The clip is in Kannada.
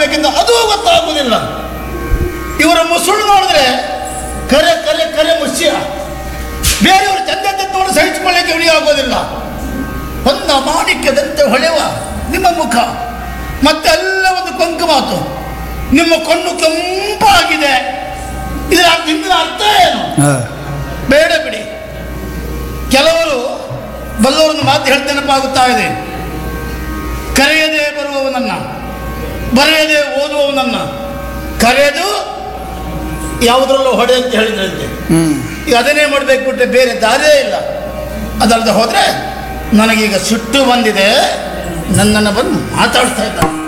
ಮಾಡಬೇಕೆಂದು ಅದೂ ಗೊತ್ತಾಗುವುದಿಲ್ಲ ಇವರ ಮುಸುಳು ನೋಡಿದ್ರೆ ಕರೆ ಕರೆ ಕರೆ ಮುಷ್ಯ ಬೇರೆಯವರು ಚಂದ ನೋಡಿ ಸಹಿಸಿಕೊಳ್ಳಿಕ್ಕೆ ಇಳಿ ಆಗೋದಿಲ್ಲ ಒಂದ ಮಾಣಿಕ್ಯದಂತೆ ಹೊಳೆವ ನಿಮ್ಮ ಮುಖ ಮತ್ತೆ ಎಲ್ಲ ಒಂದು ಕೊಂಕು ಮಾತು ನಿಮ್ಮ ಕಣ್ಣು ಕೆಂಪಾಗಿದೆ ಇದರ ಹಿಂದಿನ ಅರ್ಥ ಏನು ಬೇಡ ಬಿಡಿ ಕೆಲವರು ಬಲ್ಲವರನ್ನು ಮಾತು ಹೇಳ್ತೇನಪ್ಪಾಗುತ್ತಾ ಇದೆ ಕರೆಯದೆ ಬರುವವನನ್ನ ಬರೆಯದೆ ಓದುವವನನ್ನ ಕರೆದು ಯಾವುದರಲ್ಲೂ ಹೊಡೆ ಅಂತ ಹೇಳಿದ್ರಂತೆ ಈಗ ಅದನ್ನೇ ಮಾಡಬೇಕು ಬಿಟ್ಟರೆ ಬೇರೆ ದಾರಿಯೇ ಇಲ್ಲ ಅದಲ್ಲದೆ ಹೋದರೆ ನನಗೀಗ ಸಿಟ್ಟು ಬಂದಿದೆ ನನ್ನನ್ನು ಬಂದು ಮಾತಾಡ್ತಾ ಇದ್ದಾರೆ